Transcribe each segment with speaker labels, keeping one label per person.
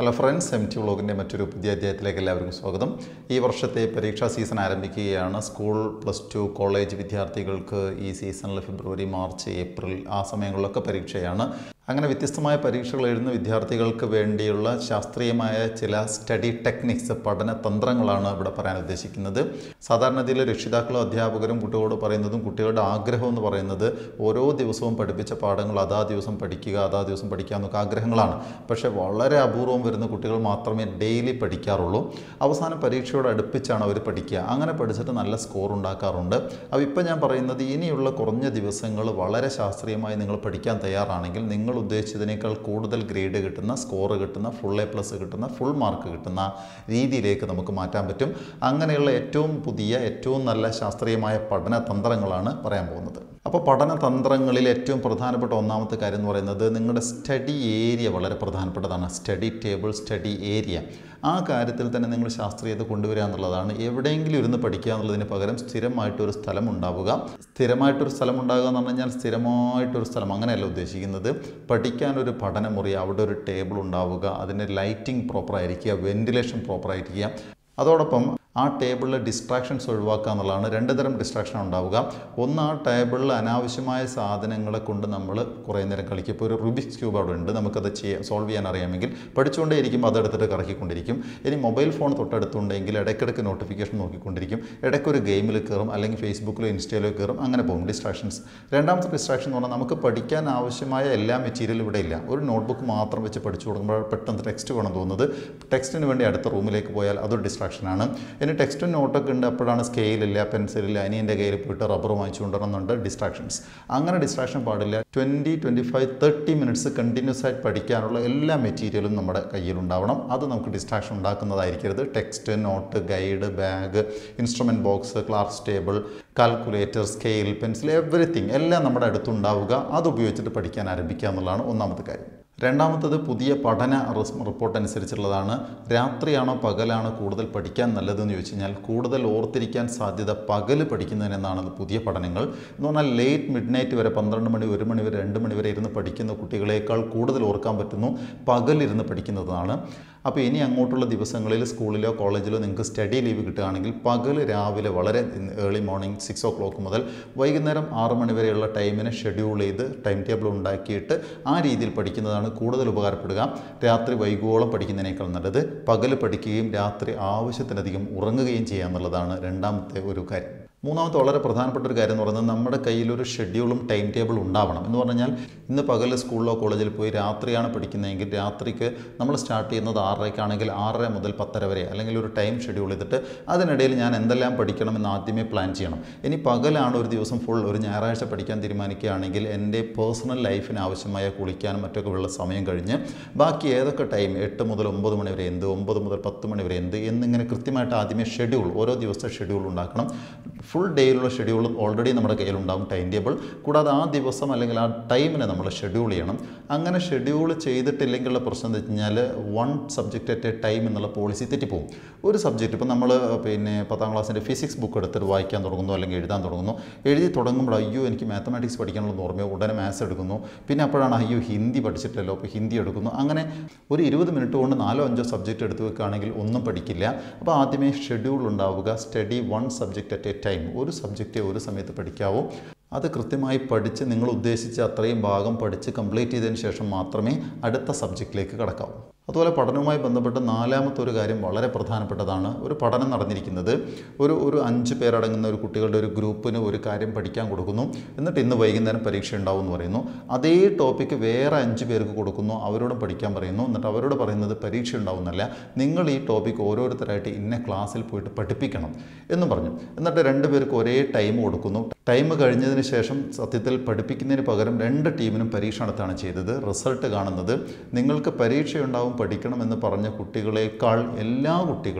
Speaker 1: hello friends M T വ്ളോഗിൻ്റെ മറ്റൊരു പുതിയ അധ്യായത്തിലേക്ക് എല്ലാവർക്കും സ്വാഗതം ഈ വർഷത്തെ പരീക്ഷാ സീസൺ ആരംഭിക്കുകയാണ് സ്കൂൾ പ്ലസ് ടു കോളേജ് വിദ്യാർത്ഥികൾക്ക് ഈ സീസണിൽ ഫെബ്രുവരി മാർച്ച് ഏപ്രിൽ ആ സമയങ്ങളിലൊക്കെ പരീക്ഷയാണ് അങ്ങനെ വ്യത്യസ്തമായ പരീക്ഷകൾ എഴുതുന്ന വിദ്യാർത്ഥികൾക്ക് വേണ്ടിയുള്ള ശാസ്ത്രീയമായ ചില സ്റ്റഡി ടെക്നിക്സ് പഠന തന്ത്രങ്ങളാണ് ഇവിടെ പറയാൻ ഉദ്ദേശിക്കുന്നത് സാധാരണഗതിയിൽ രക്ഷിതാക്കളും അധ്യാപകരും കുട്ടികളോട് പറയുന്നതും കുട്ടികളുടെ ആഗ്രഹം എന്ന് പറയുന്നത് ഓരോ ദിവസവും പഠിപ്പിച്ച പാഠങ്ങൾ അതാ ദിവസം പഠിക്കുക അതാ ദിവസം പഠിക്കുക എന്നൊക്കെ ആഗ്രഹങ്ങളാണ് പക്ഷേ വളരെ അപൂർവം വരുന്ന കുട്ടികൾ മാത്രമേ ഡെയിലി പഠിക്കാറുള്ളൂ അവസാനം പരീക്ഷയോട് അടുപ്പിച്ചാണ് അവർ പഠിക്കുക അങ്ങനെ പഠിച്ചിട്ട് നല്ല സ്കോർ ഉണ്ടാക്കാറുണ്ട് അപ്പോൾ ഇപ്പം ഞാൻ പറയുന്നത് ഇനിയുള്ള കുറഞ്ഞ ദിവസങ്ങൾ വളരെ ശാസ്ത്രീയമായി നിങ്ങൾ പഠിക്കാൻ തയ്യാറാണെങ്കിൽ നിങ്ങൾ ഉദ്ദേശിച്ചതിനേക്കാൾ കൂടുതൽ ഗ്രേഡ് കിട്ടുന്ന സ്കോർ കിട്ടുന്ന ഫുൾ എ പ്ലസ് കിട്ടുന്ന ഫുൾ മാർക്ക് കിട്ടുന്ന രീതിയിലേക്ക് നമുക്ക് മാറ്റാൻ പറ്റും അങ്ങനെയുള്ള ഏറ്റവും പുതിയ ഏറ്റവും നല്ല ശാസ്ത്രീയമായ പഠന തന്ത്രങ്ങളാണ് പറയാൻ പോകുന്നത് അപ്പോൾ പഠന തന്ത്രങ്ങളിൽ ഏറ്റവും പ്രധാനപ്പെട്ട ഒന്നാമത്തെ കാര്യം എന്ന് പറയുന്നത് നിങ്ങളുടെ സ്റ്റഡി ഏരിയ വളരെ പ്രധാനപ്പെട്ടതാണ് സ്റ്റഡി ടേബിൾ സ്റ്റഡി ഏരിയ ആ കാര്യത്തിൽ തന്നെ നിങ്ങൾ ശാസ്ത്രീയത കൊണ്ടുവരിക എന്നുള്ളതാണ് എവിടെയെങ്കിലും ഇരുന്ന് പഠിക്കുക എന്നുള്ളതിന് പകരം സ്ഥിരമായിട്ടൊരു സ്ഥലം ഉണ്ടാവുക സ്ഥിരമായിട്ടൊരു സ്ഥലം ഉണ്ടാകുക എന്ന് പറഞ്ഞു കഴിഞ്ഞാൽ സ്ഥിരമായിട്ടൊരു സ്ഥലം അങ്ങനെയല്ല ഉദ്ദേശിക്കുന്നത് പഠിക്കാനൊരു പഠനമുറി അവിടെ ഒരു ടേബിൾ ഉണ്ടാവുക അതിൻ്റെ ലൈറ്റിംഗ് പ്രോപ്പറായിരിക്കുക വെൻറ്റിലേഷൻ പ്രോപ്പറായിരിക്കുക അതോടൊപ്പം ആ ടേബിളിലെ ഡിസ്ട്രാക്ഷൻസ് ഒഴിവാക്കുക എന്നുള്ളതാണ് രണ്ട് തരം ഡിസ്ട്രാക്ഷൻ ഉണ്ടാവുക ഒന്ന് ആ ടേബിളിൽ അനാവശ്യമായ സാധനങ്ങളെ കൊണ്ട് നമ്മൾ കുറേ നേരം കളിക്കും ഇപ്പോൾ ഒരു റുബിക്സ് ക്യൂബ് അവിടെ ഉണ്ട് നമുക്കത് ചെയ്യാൻ സോൾവ് ചെയ്യാൻ അറിയാമെങ്കിൽ പഠിച്ചുകൊണ്ടേ ഇരിക്കുമ്പോൾ അതെടുത്തിട്ട് കറക്കിക്കൊണ്ടിരിക്കും ഇനി മൊബൈൽ ഫോൺ തൊട്ടടുത്തുണ്ടെങ്കിൽ ഇടയ്ക്കിടയ്ക്ക് നോട്ടിഫിക്കേഷൻ നോക്കിക്കൊണ്ടിരിക്കും ഇടയ്ക്കൊരു ഗെയിമിൽ കയറും അല്ലെങ്കിൽ ഫേസ്ബുക്കിലോ ഇൻസ്റ്റയിലോ കയറും അങ്ങനെ പോകും ഡിസ്ട്രാക്ഷൻസ് രണ്ടാമത്തെ ഡിസ്ട്രാക്ഷൻ എന്ന് പറഞ്ഞാൽ നമുക്ക് പഠിക്കാൻ ആവശ്യമായ എല്ലാ മെറ്റീരിയലും ഇവിടെ ഇല്ല ഒരു നോട്ട്ബുക്ക് മാത്രം വെച്ച് പഠിച്ചു കൊടുക്കുമ്പോൾ പെട്ടെന്ന് ടെക്സ്റ്റ് വേണം തോന്നുന്നത് ടെക്സ്റ്റിന് വേണ്ടി അടുത്ത റൂമിലേക്ക് പോയാൽ അതൊരു ഡിസ്ട്രാക്ഷനാണ് ഇനി ടെക്സ്റ്റും നോട്ടൊക്കെ ഉണ്ട് അപ്പോഴാണ് സ്കെയിലില്ല പെൻസിലില്ല അനിയൻ്റെ കയ്യിൽ പോയിട്ട് റബ്ബർ വാങ്ങിച്ചു കൊണ്ടുവരുന്നുണ്ട് ഡിസ്ട്രാക്ഷൻസ് അങ്ങനെ ഡിസ്ട്രാക്ഷൻ പാടില്ല twenty twenty five thirty minutes continuous ആയിട്ട് പഠിക്കാനുള്ള എല്ലാ മെറ്റീരിയലും നമ്മുടെ കയ്യിലുണ്ടാവണം അത് നമുക്ക് ഡിസ്ട്രാക്ഷൻ ഉണ്ടാക്കുന്നതായിരിക്കരുത് text note guide bag instrument box class table calculator scale pencil everything എല്ലാം നമ്മുടെ അടുത്തുണ്ടാവുക അത് ഉപയോഗിച്ചിട്ട് പഠിക്കാൻ ആരംഭിക്കുക എന്നുള്ളതാണ് ഒന്നാമത്തെ കാര്യം രണ്ടാമത്തത് പുതിയ പഠന റിസ് റിപ്പോർട്ട് അനുസരിച്ചുള്ളതാണ് രാത്രിയാണോ പകലാണോ കൂടുതൽ പഠിക്കാൻ നല്ലതെന്ന് ചോദിച്ചു കഴിഞ്ഞാൽ കൂടുതൽ ഓർത്തിരിക്കാൻ സാധ്യത പകൽ പഠിക്കുന്നതിനെന്നാണ് പുതിയ പഠനങ്ങൾ എന്ന് പറഞ്ഞാൽ ലേറ്റ് മിഡ് നൈറ്റ് വരെ പന്ത്രണ്ട് മണി ഒരു മണി വരെ രണ്ട് മണി വരെ ഇരുന്ന് പഠിക്കുന്ന കുട്ടികളേക്കാൾ കൂടുതൽ ഓർക്കാൻ പറ്റുന്നു പകലിരുന്ന് പഠിക്കുന്നതാണ് അപ്പോൾ ഇനി അങ്ങോട്ടുള്ള ദിവസങ്ങളിൽ സ്കൂളിലോ കോളേജിലോ നിങ്ങൾക്ക് സ്റ്റഡി ലീവ് കിട്ടുകയാണെങ്കിൽ പകൽ രാവിലെ വളരെ early morning six o'clock മുതൽ വൈകുന്നേരം ആറ് മണി വരെയുള്ള ടൈമിനെ ഷെഡ്യൂൾ ചെയ്ത് ടൈം ടേബിൾ ഉണ്ടാക്കിയിട്ട് ആ രീതിയിൽ പഠിക്കുന്നതാണ് കൂടുതൽ ഉപകാരപ്പെടുക രാത്രി വൈകുവോളം പഠിക്കുന്നതിനേക്കാൾ നല്ലത് പകൽ പഠിക്കുകയും രാത്രി ആവശ്യത്തിലധികം ഉറങ്ങുകയും ചെയ്യുക എന്നുള്ളതാണ് രണ്ടാമത്തെ ഒരു കാര്യം മൂന്നാമത്തെ വളരെ പ്രധാനപ്പെട്ട ഒരു കാര്യം എന്ന് പറയുന്നത് നമ്മുടെ കയ്യിലൊരു ഷെഡ്യൂളും ടൈം ടേബിളും ഉണ്ടാവണം എന്ന് പറഞ്ഞാൽ ഇന്ന് പകൽ സ്കൂളിലോ കോളേജിൽ പോയി രാത്രിയാണ് പഠിക്കുന്നതെങ്കിൽ രാത്രിക്ക് നമ്മൾ സ്റ്റാർട്ട് ചെയ്യുന്നത് ആറരയ്ക്കാണെങ്കിൽ ആറര മുതൽ പത്തര വരെ അല്ലെങ്കിൽ ഒരു ടൈം ഷെഡ്യൂൾ ചെയ്തിട്ട് അതിനിടയിൽ ഞാൻ എന്തെല്ലാം പഠിക്കണം എന്ന് ആദ്യമേ പ്ലാൻ ചെയ്യണം ഇനി പകലാണ് ഒരു ദിവസം ഫുൾ ഒരു ഞായറാഴ്ച പഠിക്കാൻ തീരുമാനിക്കുകയാണെങ്കിൽ എൻ്റെ പേഴ്സണൽ ലൈഫിന് ആവശ്യമായ കുളിക്കാനും മറ്റൊക്കെ ഉള്ള സമയം കഴിഞ്ഞ് ബാക്കി ഏതൊക്കെ ടൈം എട്ട് മുതൽ ഒമ്പത് മണി വരെ എന്ത് ഒമ്പത് മുതൽ പത്ത് മണി വരെ എന്ത് എന്നിങ്ങനെ കൃത്യമായിട്ട് ആദ്യമേ ഷെഡ്യൂൾ ഓരോ ദിവസത്തെ ഷെഡ്യൂൾ ഉണ്ടാക്കണം ഫുൾ ഡേയിലുള്ള ഷെഡ്യൂൾ ഓൾറെഡി നമ്മുടെ കയ്യിലുണ്ടാകും ടൈം ടേബിൾ കൂടാതെ ആ ദിവസം അല്ലെങ്കിൽ ആ ടൈമിനെ നമ്മൾ ഷെഡ്യൂൾ ചെയ്യണം അങ്ങനെ ഷെഡ്യൂൾ ചെയ്തിട്ടില്ലെങ്കിലുള്ള പ്രശ്നം എന്ന് വെച്ച് കഴിഞ്ഞാൽ one subject at a time എന്നുള്ള പോളിസി തെറ്റിപ്പോവും ഒരു സബ്ജക്റ്റ് ഇപ്പോൾ നമ്മൾ പിന്നെ പത്താം ക്ലാസ്സിൻ്റെ ഫിസിക്സ് ബുക്ക് എടുത്തിട്ട് വായിക്കാൻ തുടങ്ങുന്നു അല്ലെങ്കിൽ എഴുതാൻ തുടങ്ങുന്നു എഴുതി തുടങ്ങുമ്പോൾ അയ്യോ എനിക്ക് മാത്തമാറ്റിക്സ് പഠിക്കാനുള്ള ഓർമ്മയോ ഉടനെ മാത്സ് എടുക്കുന്നു പിന്നെ അപ്പോഴാണ് അയ്യോ ഹിന്ദി പഠിച്ചിട്ടില്ലല്ലോ അപ്പോൾ ഹിന്ദി എടുക്കുന്നു അങ്ങനെ ഒരു ഇരുപത് മിനിറ്റ് കൊണ്ട് നാലോ അഞ്ചോ സബ്ജക്റ്റ് എടുത്ത് വെക്കുകയാണെങ്കിൽ ഒന്നും പഠിക്കില്ല അപ്പോൾ ആദ്യമേ ഷെഡ്യൂൾ ഉണ്ടാവുക study one subject at a time ഒരു സബ്ജക്റ്റ് ഒരു സമയത്ത് പഠിക്കാവൂ അത് കൃത്യമായി പഠിച്ച് നിങ്ങൾ ഉദ്ദേശിച്ച അത്രയും ഭാഗം പഠിച്ച് കംപ്ലീറ്റ് ചെയ്തതിന് ശേഷം മാത്രമേ അടുത്ത സബ്ജക്റ്റിലേക്ക് കടക്കാവൂ അതുപോലെ പഠനവുമായി ബന്ധപ്പെട്ട് നാലാമത്തെ ഒരു കാര്യം വളരെ പ്രധാനപ്പെട്ടതാണ് ഒരു പഠനം നടന്നിരിക്കുന്നത് ഒരു ഒരു അഞ്ച് പേരടങ്ങുന്ന ഒരു കുട്ടികളുടെ ഒരു ഗ്രൂപ്പിന് ഒരു കാര്യം പഠിക്കാൻ കൊടുക്കുന്നു എന്നിട്ട് ഇന്ന് വൈകുന്നേരം പരീക്ഷ ഉണ്ടാവും എന്ന് പറയുന്നു അതേ ടോപ്പിക്ക് വേറെ അഞ്ച് പേർക്ക് കൊടുക്കുന്നു അവരോടും പഠിക്കാൻ പറയുന്നു എന്നിട്ട് അവരോട് പറയുന്നത് പരീക്ഷ ഉണ്ടാവുന്നല്ല നിങ്ങൾ ഈ ടോപ്പിക്ക് ഓരോരുത്തരായിട്ട് ഇന്ന ക്ലാസ്സിൽ പോയിട്ട് പഠിപ്പിക്കണം എന്നും പറഞ്ഞു എന്നിട്ട് രണ്ട് പേർക്ക് ഒരേ ടൈം കൊടുക്കുന്നു ടൈം കഴിഞ്ഞതിന് ശേഷം സത്യത്തിൽ പഠിപ്പിക്കുന്നതിന് പകരം രണ്ട് ടീമിനും പരീക്ഷ നടത്തുകയാണ് ചെയ്തത് റിസൾട്ട് കാണുന്നത് നിങ്ങൾക്ക് പരീക്ഷയുണ്ടാവും പഠിക്കണമെന്ന് പറഞ്ഞ കുട്ടികളേക്കാൾ എല്ലാ കുട്ടികളും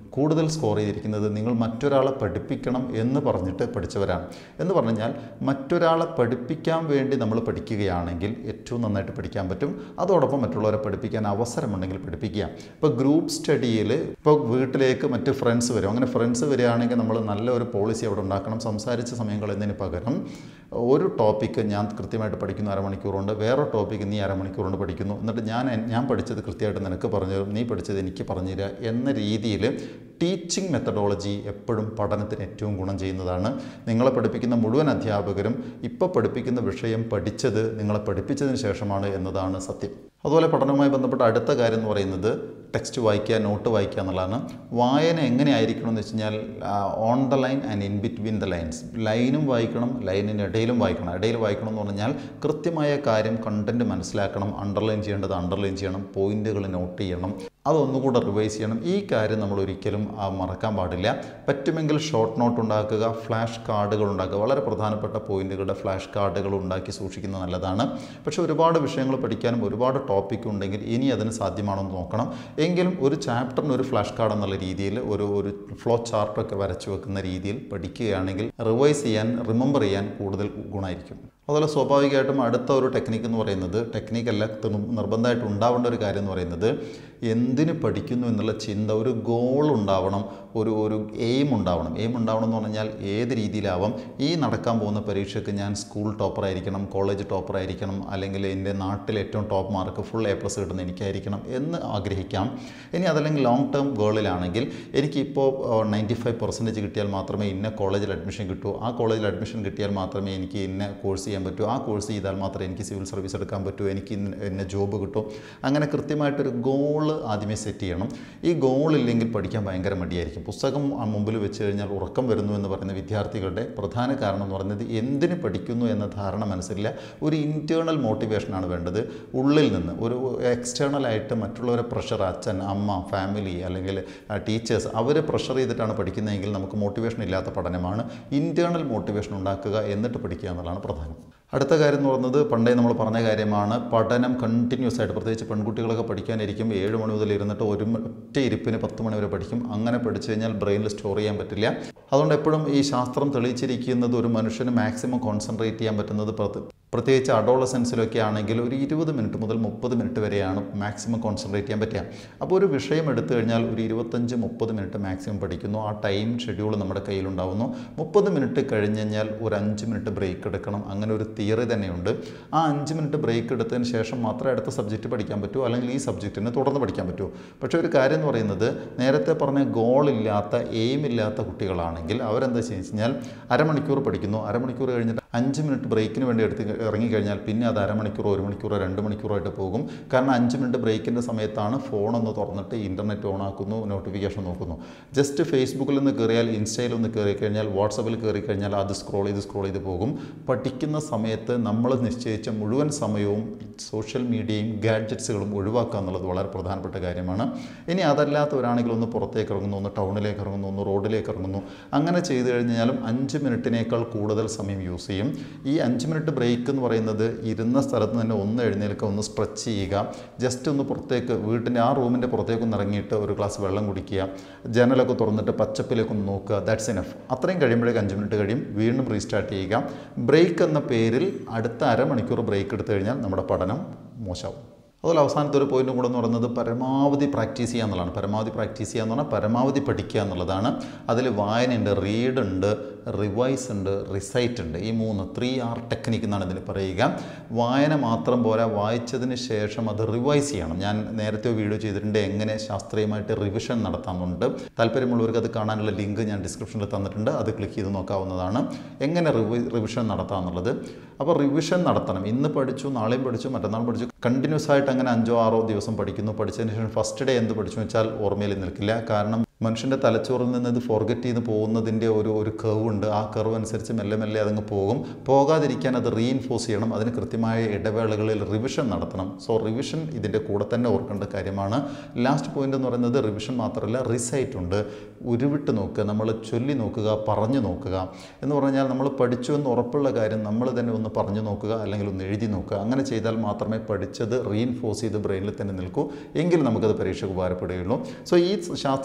Speaker 1: കൂടുതൽ സ്കോർ ചെയ്തിരിക്കുന്നത് നിങ്ങൾ മറ്റൊരാളെ പഠിപ്പിക്കണം എന്ന് പറഞ്ഞിട്ട് പഠിച്ചവരാണ് എന്ന് പറഞ്ഞാൽ മറ്റൊരാളെ പഠിപ്പിക്കാൻ വേണ്ടി നമ്മൾ പഠിക്കുകയാണെങ്കിൽ ഏറ്റവും നന്നായിട്ട് പഠിക്കാൻ പറ്റും അതോടൊപ്പം മറ്റുള്ളവരെ പഠിപ്പിക്കാൻ അവസരമുണ്ടെങ്കിൽ പഠിപ്പിക്കുക ഇപ്പോൾ ഗ്രൂപ്പ് സ്റ്റഡിയിൽ ഇപ്പോൾ വീട്ടിലേക്ക് മറ്റ് ഫ്രണ്ട്സ് വരും അങ്ങനെ ഫ്രണ്ട്സ് വരികയാണെങ്കിൽ നമ്മൾ നല്ല ഒരു പോളിസി അവിടെ ഉണ്ടാക്കണം സംസാരിച്ച സമയം കളയുന്നതിന് പകരം ഒരു ടോപ്പിക്ക് ഞാൻ കൃത്യമായിട്ട് പഠിക്കുന്നു അരമണിക്കൂറുണ്ട് വേറെ ടോപ്പിക്ക് നീ അരമണിക്കൂറുണ്ട് പഠിക്കുന്നു എന്നിട്ട് ഞാൻ ഞാൻ പഠിച്ചത് കൃത്യമായിട്ട് നിനക്ക് പറഞ്ഞു തരും നീ പഠിച്ചത് എനിക്ക് പറഞ്ഞു തരിക എന്ന രീതിയിൽ ടീച്ചിങ് മെത്തഡോളജി എപ്പോഴും പഠനത്തിന് ഏറ്റവും ഗുണം ചെയ്യുന്നതാണ് നിങ്ങളെ പഠിപ്പിക്കുന്ന മുഴുവൻ അധ്യാപകരും ഇപ്പോൾ പഠിപ്പിക്കുന്ന വിഷയം പഠിച്ചത് നിങ്ങളെ പഠിപ്പിച്ചതിന് ശേഷമാണ് എന്നതാണ് സത്യം അതുപോലെ പഠനവുമായി ബന്ധപ്പെട്ട അടുത്ത കാര്യം എന്ന് പറയുന്നത് ടെക്സ്റ്റ് വായിക്കുക നോട്ട് വായിക്കുക എന്നുള്ളതാണ് വായന എങ്ങനെ ആയിരിക്കണം എന്ന് വെച്ച് കഴിഞ്ഞാൽ on the line and in between the lines ലൈനും വായിക്കണം ലൈനിന് ഇടയിലും വായിക്കണം ഇടയിൽ വായിക്കണം എന്ന് പറഞ്ഞാൽ കൃത്യമായ കാര്യം കണ്ടൻറ്റ് മനസ്സിലാക്കണം അണ്ടർലൈൻ ചെയ്യേണ്ടത് അണ്ടർലൈൻ ചെയ്യണം പോയിന്റുകൾ നോട്ട് ചെയ്യണം അതൊന്നുകൂടെ റിവൈസ് ചെയ്യണം ഈ കാര്യം നമ്മൾ ഒരിക്കലും ആ, മറക്കാൻ പാടില്ല പറ്റുമെങ്കിൽ ഷോർട്ട് നോട്ട് ഉണ്ടാക്കുക ഫ്ലാഷ് കാർഡുകൾ ഉണ്ടാക്കുക വളരെ പ്രധാനപ്പെട്ട പോയിന്റുകളുടെ ഫ്ലാഷ് കാർഡുകൾ ഉണ്ടാക്കി സൂക്ഷിക്കുന്നത് നല്ലതാണ് പക്ഷേ ഒരുപാട് വിഷയങ്ങൾ പഠിക്കാനും ഒരുപാട് ടോപ്പിക് ഉണ്ടെങ്കിൽ ഇനി അതിന് സാധ്യമാണോ എന്ന് നോക്കണം എങ്കിലും ഒരു ചാപ്റ്ററിന് ഒരു ഫ്ലാഷ് കാർഡ് എന്നുള്ള രീതിയിൽ ഒരു ഒരു ഫ്ലോ ചാർട്ടൊക്കെ വരച്ചു വെക്കുന്ന രീതിയിൽ പഠിക്കുകയാണെങ്കിൽ റിവൈസ് ചെയ്യാൻ റിമെമ്പർ ചെയ്യാൻ കൂടുതൽ ഗുണമായിരിക്കും അതുപോലെ സ്വാഭാവികമായിട്ടും അടുത്ത ഒരു ടെക്നിക്ക് എന്ന് പറയുന്നത് ടെക്നിക്കല്ല നിർബന്ധമായിട്ട് ഉണ്ടാവേണ്ട ഒരു കാര്യം എന്ന് പറയുന്നത് എന്തിന് പഠിക്കുന്നു എന്നുള്ള ചിന്ത ഒരു ഗോൾ ഉണ്ടാവണം ഒരു ഒരു എയിം ഉണ്ടാവണം എയിം ഉണ്ടാവണം എന്ന് പറഞ്ഞാൽ ഏത് രീതിയിലാവാം ഈ നടക്കാൻ പോകുന്ന പരീക്ഷയ്ക്ക് ഞാൻ സ്കൂൾ ടോപ്പർ ആയിരിക്കണം കോളേജ് ടോപ്പർ ആയിരിക്കണം അല്ലെങ്കിൽ എൻ്റെ നാട്ടിൽ ഏറ്റവും top mark full A plus കിട്ടുന്ന എനിക്കായിരിക്കണം എന്ന് ആഗ്രഹിക്കാം ഇനി അതല്ലെങ്കിൽ ലോങ് ടേം ഗേളിലാണെങ്കിൽ എനിക്കിപ്പോൾ നയൻറ്റി ഫൈവ് പെർസെൻറ്റേജ് കിട്ടിയാൽ മാത്രമേ ഇന്ന കോളേജിൽ അഡ്മിഷൻ കിട്ടൂ ആ കോളേജിൽ അഡ്മിഷൻ കിട്ടിയാൽ മാത്രമേ എനിക്ക് ഇന്ന കോഴ്സ് ചെയ്യാൻ പറ്റൂ ആ കോഴ്സ് ചെയ്താൽ മാത്രമേ എനിക്ക് സിവിൽ സർവീസ് എടുക്കാൻ പറ്റൂ എനിക്ക് ഇന്ന ഇന്ന ജോബ് കിട്ടും അങ്ങനെ കൃത്യമായിട്ടൊരു ഗോൾ ആദ്യമേ സെറ്റ് ചെയ്യണം ഈ ഗോൾ ഇല്ലെങ്കിൽ പഠിക്കാൻ ഭയങ്കര മടിയായിരിക്കും പുസ്തകം ആ മുമ്പിൽ വെച്ച് കഴിഞ്ഞാൽ ഉറക്കം വരുന്നു എന്ന് പറയുന്ന വിദ്യാർത്ഥികളുടെ പ്രധാന കാരണം എന്ന് പറയുന്നത് എന്തിന് പഠിക്കുന്നു എന്ന ധാരണ മനസ്സിലില്ല ഒരു ഇൻറ്റേർണൽ മോട്ടിവേഷനാണ് വേണ്ടത് ഉള്ളിൽ നിന്ന് ഒരു എക്സ്റ്റേണൽ ആയിട്ട് മറ്റുള്ളവരെ പ്രഷർ അച്ഛൻ അമ്മ ഫാമിലി അല്ലെങ്കിൽ ടീച്ചേഴ്സ് അവരെ പ്രഷർ ചെയ്തിട്ടാണ് പഠിക്കുന്നതെങ്കിൽ നമുക്ക് മോട്ടിവേഷൻ ഇല്ലാത്ത പഠനമാണ് ഇൻറ്റേർണൽ മോട്ടിവേഷൻ ഉണ്ടാക്കുക എന്നിട്ട് പഠിക്കുക എന്നുള്ളതാണ് പ്രധാനം അടുത്ത കാര്യം എന്ന് പറയുന്നത് പണ്ടേ നമ്മൾ പറഞ്ഞ കാര്യമാണ് പഠനം കണ്ടിന്യൂസ് ആയിട്ട് പ്രത്യേകിച്ച് പെൺകുട്ടികളൊക്കെ പഠിക്കാനിരിക്കും ഏഴ് മണി മുതൽ ഇരുന്നിട്ട് ഒരു മ- ഒറ്റ ഇരിപ്പിന് പത്ത് മണി വരെ പഠിക്കും അങ്ങനെ പഠിച്ചു കഴിഞ്ഞാൽ ബ്രെയിനിൽ സ്റ്റോർ ചെയ്യാൻ പറ്റില്ല അതുകൊണ്ട് എപ്പോഴും ഈ ശാസ്ത്രം തെളിയിച്ചിരിക്കുന്നത് ഒരു മനുഷ്യന് മാക്സിമം കോൺസെൻട്രേറ്റ് ചെയ്യാൻ പറ്റുന്നത് പ്രത്- പ്രത്യേകിച്ച് അഡോളസെൻസിലൊക്കെ ആണെങ്കിൽ ഒരു ഇരുപത് മിനിറ്റ് മുതൽ മുപ്പത് മിനിറ്റ് വരെയാണ് മാക്സിമം കോൺസെൻട്രേറ്റ് ചെയ്യാൻ പറ്റുക അപ്പോൾ ഒരു വിഷയം എടുത്തു കഴിഞ്ഞാൽ ഒരു ഇരുപത്തഞ്ച് മുപ്പത് മിനിറ്റ് മാക്സിമം പഠിക്കുന്നു ആ ടൈം ഷെഡ്യൂൾ നമ്മുടെ കയ്യിലുണ്ടാവുന്നു മുപ്പത് മിനിറ്റ് കഴിഞ്ഞ് കഴിഞ്ഞാൽ ഒരു അഞ്ച് മിനിറ്റ് ബ്രേക്ക് എടുക്കണം അങ്ങനെ ഒരു തിയറി തന്നെയുണ്ട് ആ അഞ്ച് മിനിറ്റ് ബ്രേക്ക് എടുത്തതിന് ശേഷം മാത്രമേ അടുത്ത സബ്ജക്റ്റ് പഠിക്കാൻ പറ്റൂ അല്ലെങ്കിൽ ഈ സബ്ജക്റ്റിനെ തുടർന്ന് പഠിക്കാൻ പറ്റൂ പക്ഷേ ഒരു കാര്യം എന്ന് പറയുന്നത് നേരത്തെ പറഞ്ഞ ഗോൾ ഇല്ലാത്ത എയിം ഇല്ലാത്ത കുട്ടികളാണെങ്കിൽ അവരെന്താ വെച്ച് കഴിഞ്ഞാൽ അരമണിക്കൂർ പഠിക്കുന്നു അരമണിക്കൂർ കഴിഞ്ഞിട്ട് അഞ്ച് മിനിറ്റ് ബ്രേക്കിന് വേണ്ടി എടുത്ത് ഇറങ്ങിക്കഴിഞ്ഞാൽ പിന്നെ അത് അരമണിക്കൂറോ ഒരു മണിക്കൂറോ രണ്ട് മണിക്കൂറോ ആയിട്ട് പോകും കാരണം അഞ്ച് മിനിറ്റ് ബ്രേക്കിൻ്റെ സമയത്താണ് ഫോൺ ഒന്ന് തുറന്നിട്ട് ഇൻ്റർനെറ്റ് ഓൺ ആക്കുന്നു നോട്ടിഫിക്കേഷൻ നോക്കുന്നു ജസ്റ്റ് ഫേസ്ബുക്കിൽ നിന്ന് കയറിയാൽ ഇൻസ്റ്റയിൽ ഒന്ന് കയറി കഴിഞ്ഞാൽ വാട്സപ്പിൽ കയറി കഴിഞ്ഞാൽ അത് സ്ക്രോൾ ചെയ്ത് സ്ക്രോൾ ചെയ്ത് പോകും പഠിക്കുന്ന സമയത്ത് നമ്മൾ നിശ്ചയിച്ച മുഴുവൻ സമയവും സോഷ്യൽ മീഡിയയും ഗാഡ്ജറ്റ്സുകളും ഒഴിവാക്കുക എന്നുള്ളത് വളരെ പ്രധാനപ്പെട്ട കാര്യമാണ് ഇനി അതല്ലാത്തവരാണെങ്കിൽ ഒന്ന് പുറത്തേക്ക് ഇറങ്ങുന്നു ഒന്ന് ടൗണിലേക്ക് ഇറങ്ങുന്നു ഒന്ന് റോഡിലേക്ക് ഇറങ്ങുന്നു അങ്ങനെ ചെയ്തു കഴിഞ്ഞാലും അഞ്ച് മിനിറ്റിനേക്കാൾ കൂടുതൽ സമയം യൂസ് ചെയ്യും ഈ അഞ്ച് മിനിറ്റ് ബ്രേക്ക് എന്ന് പറയുന്നത് ഇരുന്ന സ്ഥലത്ത് തന്നെ ഒന്ന് എഴുന്നേൽക്കുക ഒന്ന് സ്ട്രെച്ച് ചെയ്യുക ജസ്റ്റ് ഒന്ന് പുറത്തേക്ക് വീട്ടിൻ്റെ ആ റൂമിൻ്റെ പുറത്തേക്ക് ഒന്ന് ഇറങ്ങിയിട്ട് ഒരു ഗ്ലാസ് വെള്ളം കുടിക്കുക ജനലൊക്കെ തുറന്നിട്ട് പച്ചപ്പിലേക്ക് ഒന്ന് നോക്കുക ദാറ്റ്സ് ഇനഫ് അത്രയും കഴിയുമ്പോഴേക്ക് അഞ്ച് മിനിറ്റ് കഴിയും വീണ്ടും റീസ്റ്റാർട്ട് ചെയ്യുക ബ്രേക്ക് എന്ന പേരിൽ അടുത്ത അരമണിക്കൂർ ബ്രേക്ക് എടുത്തു കഴിഞ്ഞാൽ നമ്മുടെ പഠനം മോശമാവും അതുപോലെ അവസാനത്തെ ഒരു പോയിന്റും കൂടെ എന്ന് പറയുന്നത് പരമാവധി പ്രാക്ടീസ് ചെയ്യുക എന്നുള്ളതാണ് പരമാവധി പ്രാക്ടീസ് ചെയ്യുക എന്ന് പറഞ്ഞാൽ പരമാവധി പഠിക്കുക എന്നുള്ളതാണ് അതിൽ വായനയുണ്ട് റീഡ് ഉണ്ട് റിവൈസ് ഉണ്ട് റിസൈറ്റ് ഉണ്ട് ഈ മൂന്ന് ത്രീ ആർ ടെക്നിക്ക് എന്നാണ് ഇതിന് പറയുക വായന മാത്രം പോരാ വായിച്ചതിന് ശേഷം അത് റിവൈസ് ചെയ്യണം ഞാൻ നേരത്തെ വീഡിയോ ചെയ്തിട്ടുണ്ട് എങ്ങനെ ശാസ്ത്രീയമായിട്ട് റിവിഷൻ നടത്താമെന്നുണ്ട് താല്പര്യമുള്ളവർക്ക് അത് കാണാനുള്ള ലിങ്ക് ഞാൻ ഡിസ്ക്രിപ്ഷനിൽ തന്നിട്ടുണ്ട് അത് ക്ലിക്ക് ചെയ്ത് നോക്കാവുന്നതാണ് എങ്ങനെ റിവി റിവിഷൻ നടത്താമെന്നുള്ളത് അപ്പോൾ റിവിഷൻ നടത്തണം ഇന്ന് പഠിച്ചു നാളെയും പഠിച്ചു മറ്റന്നാൾ പഠിച്ചു കണ്ടിന്യൂസ് ആയിട്ട് അങ്ങനെ അഞ്ചോ ആറോ ദിവസം പഠിക്കുന്നു പഠിച്ചതിന് ശേഷം ഫസ്റ്റ് ഡേ എന്ത് പഠിച്ചു വെച്ചാൽ ഓർമ്മയിൽ നിൽക്കില്ല കാരണം മനുഷ്യൻ്റെ തലച്ചോറിൽ നിന്ന് ഇത് ഫോർഗറ്റ് ചെയ്ത് പോകുന്നതിൻ്റെ ഒരു ഒരു കർവ് ഉണ്ട് ആ കർവ് അനുസരിച്ച് മെല്ലെ മെല്ലെ അതങ്ങ് പോകും പോകാതിരിക്കാൻ അത് റീഇൻഫോഴ്സ് ചെയ്യണം അതിന് കൃത്യമായ ഇടവേളകളിൽ റിവിഷൻ നടത്തണം സോ റിവിഷൻ ഇതിൻ്റെ കൂടെ തന്നെ ഓർക്കേണ്ട കാര്യമാണ് ലാസ്റ്റ് പോയിന്റ് എന്ന് പറയുന്നത് റിവിഷൻ മാത്രമല്ല റിസൈറ്റ് ഉണ്ട് ഉരുവിട്ട് നോക്കുക നമ്മൾ ചൊല്ലി നോക്കുക പറഞ്ഞു നോക്കുക എന്ന് പറഞ്ഞാൽ നമ്മൾ പഠിച്ചു എന്ന് ഉറപ്പുള്ള കാര്യം നമ്മൾ തന്നെ ഒന്ന് പറഞ്ഞു നോക്കുക അല്ലെങ്കിൽ ഒന്ന് എഴുതി നോക്കുക അങ്ങനെ ചെയ്താൽ മാത്രമേ പഠിച്ചത് റീഇൻഫോഴ്സ് ചെയ്ത് ബ്രെയിനിൽ തന്നെ നിൽക്കൂ എങ്കിൽ നമുക്കത് പരീക്ഷയ്ക്ക് ഉപകാരപ്പെടുകയുള്ളൂ സോ ഈ ശാസ്ത്രീയമായി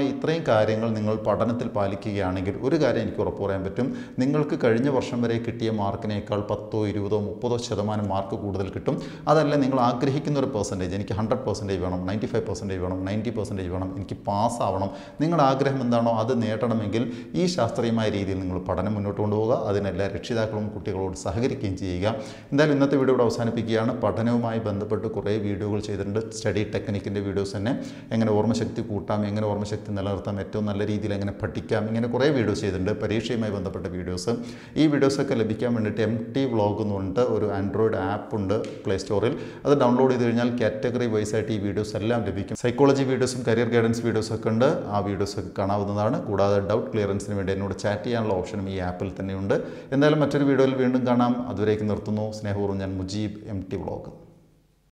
Speaker 1: ഇത്രയും കാര്യങ്ങൾ നിങ്ങൾ പഠനത്തിൽ പാലിക്കുകയാണെങ്കിൽ ഒരു കാര്യം എനിക്ക് ഉറപ്പ് പറയാൻ പറ്റും നിങ്ങൾക്ക് കഴിഞ്ഞ വർഷം വരെ കിട്ടിയ മാർക്കിനേക്കാൾ പത്തോ ഇരുപതോ മുപ്പതോ ശതമാനം മാർക്ക് കൂടുതൽ കിട്ടും അതല്ല നിങ്ങൾ ആഗ്രഹിക്കുന്ന ഒരു പെർസെൻറ്റേജ് എനിക്ക് ഹൺഡ്രഡ് പെർസെൻറ്റേജ് വേണം നയൻറ്റി ഫൈവ് പെർസെൻറ്റേജ് വേണം നയൻറ്റി പെർസെൻറ്റേജ് വേണം എനിക്ക് പാസ്സാവണം നിങ്ങളുടെ ആഗ്രഹം എന്താണോ അത് നേടണമെങ്കിൽ ഈ ശാസ്ത്രീയമായ രീതിയിൽ നിങ്ങൾ പഠനം മുന്നോട്ട് കൊണ്ടുപോകുക അതിനെല്ലാ രക്ഷിതാക്കളും കുട്ടികളോട് സഹകരിക്കുകയും ചെയ്യുക എന്തായാലും ഇന്നത്തെ വീഡിയോ ഇവിടെ അവസാനിപ്പിക്കുകയാണ് പഠനവുമായി ബന്ധപ്പെട്ട് കുറേ വീഡിയോകൾ ചെയ്തിട്ടുണ്ട് സ്റ്റഡി ടെക്നിക്കിൻ്റെ വീഡിയോസ് തന്നെ എങ്ങനെ ഓർമ്മശക്തി കൂട്ടാം എങ്ങനെ ഓർമ്മശക്തി നിലനിർത്താം ഏറ്റവും നല്ല രീതിയിൽ എങ്ങനെ പഠിക്കാം ഇങ്ങനെ കുറേ വീഡിയോസ് ചെയ്തിട്ടുണ്ട് പരീക്ഷയുമായി ബന്ധപ്പെട്ട വീഡിയോസ് ഈ വീഡിയോസൊക്കെ ലഭിക്കാൻ വേണ്ടിയിട്ട് എം ടി വ്ളോഗ് എന്ന് പറഞ്ഞിട്ട് ഒരു ആൻഡ്രോയിഡ് ആപ്പ് ഉണ്ട് പ്ലേ സ്റ്റോറിൽ അത് ഡൗൺലോഡ് ചെയ്ത് കഴിഞ്ഞാൽ കാറ്റഗറി വൈസ് ആയിട്ട് ഈ വീഡിയോസ് എല്ലാം ലഭിക്കും സൈക്കോളജി വീഡിയോസും കരിയർ ഗൈഡൻസ് വീഡിയോസ് ഒക്കെ ഉണ്ട് ആ വീഡിയോസ് ഒക്കെ കാണാവുന്നതാണ് കൂടാതെ ഡൗട്ട് ക്ലിയറൻസിന് വേണ്ടി എന്നോട് ചാറ്റ് ചെയ്യാനുള്ള ഓപ്ഷനും ഈ ആപ്പിൽ തന്നെയുണ്ട് എന്തായാലും മറ്റൊരു വീഡിയോയിൽ വീണ്ടും കാണാം അതുവരേക്ക് നിർത്തുന്നു സ്നേഹപൂർവ്വം ഞാൻ മുജീബ് എം ടി വ്ളോഗ്